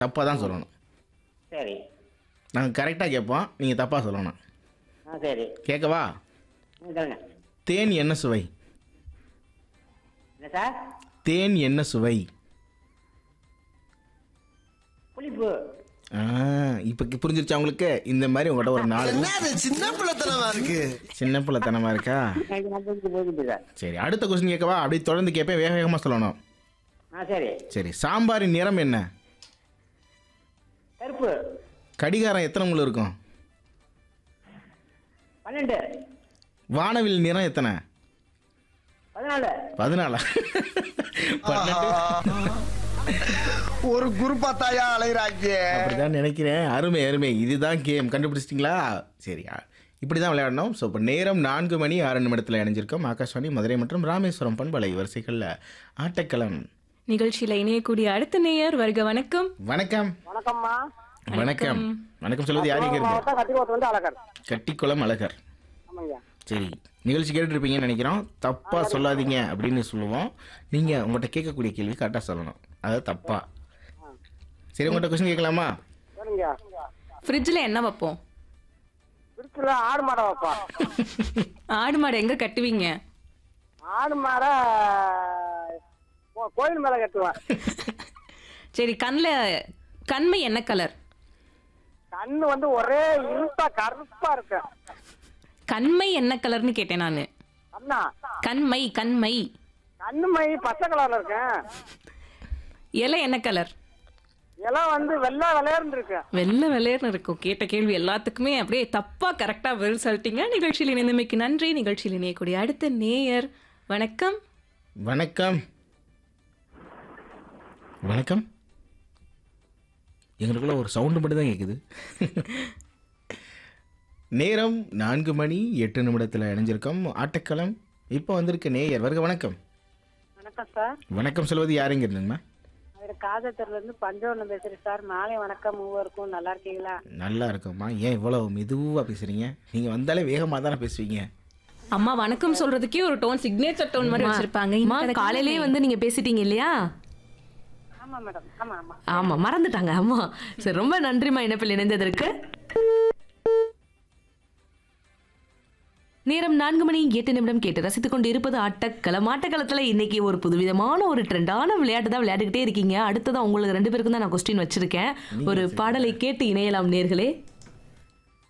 தப்பாக தான் சொல்லணும் சரி நாங்கள் கரெக்டாக கேட்போம் நீங்கள் தப்பாக சொல்லணும் ஆ சரி கேட்கவா ம், சொல்லுங்க தேன் என்ன சுவை என்ன சார் தேன் என்ன சுவை புளிப்பு ஆ இப்போ புரிஞ்சிருச்சா உங்களுக்கு இந்த மாதிரி உங்கள்கிட்ட ஒரு நாலு என்னது சின்ன பிள்ளைத்தனமா இருக்கு சின்ன பிள்ளைத்தனமாக இருக்கா எனக்கு நம்பிக்கை போகுது சார் சரி அடுத்த கொஸ்டின் கேட்கவா அப்படியே தொடர்ந்து கேட்பேன் வேக வேகமாக சொல்லணும் ஆ சரி சரி சாம்பாரின் நிறம் என்ன கருப்பு கடிகாரம் எத்தனை முள் இருக்கும் பன்னெண்டு வானவில் நிறம் எத்தனை பதினாலு பதினாலா பன்னெண்டு ஒரு குரூப்பா தாயா அலைகிறாங்க அப்படிதான் நினைக்கிறேன் அருமை அருமை இதுதான் கேம் கண்டுபிடிச்சிட்டிங்களா சரி இப்படி தான் விளையாடணும் ஸோ இப்போ நேரம் நான்கு மணி ஆறு நிமிடத்தில் இணைஞ்சிருக்கோம் ஆகாஷ்வாணி மதுரை மற்றும் ராமேஸ்வரம் பண்பலை வரிசைகளில் ஆட்டக்களம் நிகழ்ச்சியில இணையக்கூடிய அடுத்த நேயர் வருக வணக்கம் வணக்கம் வணக்கம்மா வணக்கம் வணக்கம் சொல்வது யார் இங்கே இருக்கு மாவட்டம் கத்திரிக்கோட்டை வந்து அழகர் கட்டிக்குளம் அழகர் ஆமாங்க சரி நிகழ்ச்சி கேட்டுருப்பீங்கன்னு நினைக்கிறோம் தப்பாக சொல்லாதீங்க அப்படின்னு சொல்லுவோம் நீங்கள் உங்கள்கிட்ட கேட்கக்கூடிய கேள்வி கரெக்டாக சொல்லணும் அதாவது தப்பா சரி உங்கள்கிட்ட கொஸ்டின் கேட்கலாமா சொல்லுங்க ஃப்ரிட்ஜில் என்ன வைப்போம் திருச்சியில் ஆடு மாடை வைப்பா ஆடு மாடு எங்க கட்டுவீங்க ஆடு மாடை கோ- கோயில் மேலே கட்டுவேன் சரி கண்ணில் கண்மை என்ன கலர் கண்ணு வந்து ஒரே இருப்பா கருப்பா இருக்கு கண்மை என்ன கலர்னு கேட்டேன் நான் அண்ணா கண்மை கண்மை கண்ணு மை பச்சை கலர்ல இருக்கேன் இலை என்ன கலர் இலை வந்து வெள்ளை விளையாண்டு இருக்கு வெள்ளை வெள்ளையர்னு இருக்கும் கேட்ட கேள்வி எல்லாத்துக்குமே அப்படியே தப்பா கரெக்டா பதில் சொல்லிட்டீங்க நிகழ்ச்சியில் இணைந்தமைக்கு நன்றி நிகழ்ச்சியில் இணையக்கூடிய அடுத்த நேயர் வணக்கம் வணக்கம் வணக்கம் எங்களுக்குள்ள ஒரு சவுண்டு மட்டும் தான் கேட்குது நேரம் நான்கு மணி எட்டு நிமிடத்தில் இணைஞ்சிருக்கோம் ஆட்டக்களம் இப்போ வந்திருக்க நேயர் வருக வணக்கம் வணக்கம் சார் வணக்கம் சொல்வது யாருங்க இருந்துங்கம்மா அவர் காதத்தூர்ல இருந்து பஞ்சவனம் பேசுறேன் சார் மாலை வணக்கம் மூவருக்கும் நல்லா இருக்கீங்களா நல்லா இருக்கோம்மா ஏன் இவ்வளோ மெதுவாக பேசுகிறீங்க நீங்கள் வந்தாலே வேகமாக தானே பேசுவீங்க அம்மா வணக்கம் சொல்றதுக்கே ஒரு டோன் சிக்னேச்சர் டோன் மாதிரி வச்சிருப்பாங்க அம்மா காலையிலே வந்து நீங்க பேசிட்டீங்க இல்லையா ஆமா மேடம் ஆமா ஆமா ஆமா மறந்துட்டாங்க ஆமா சரி ரொம்ப நன்றிமா இணைப்பில் இணைந்ததற்கு நேரம் நான்கு மணி எட்டு நிமிடம் கேட்டு ரசித்துக் கொண்டு இருப்பது ஆட்டக்களம் ஆட்டக்களத்துல இன்னைக்கு ஒரு புதுவிதமான ஒரு ட்ரெண்டான விளையாட்டு தான் விளையாடிக்கிட்டே இருக்கீங்க அடுத்ததான் உங்களுக்கு ரெண்டு பேருக்கும் தான் நான் கொஸ்டின் வச்சிருக்கேன் ஒரு பாடலை கேட்டு இணையலாம் நேர்களே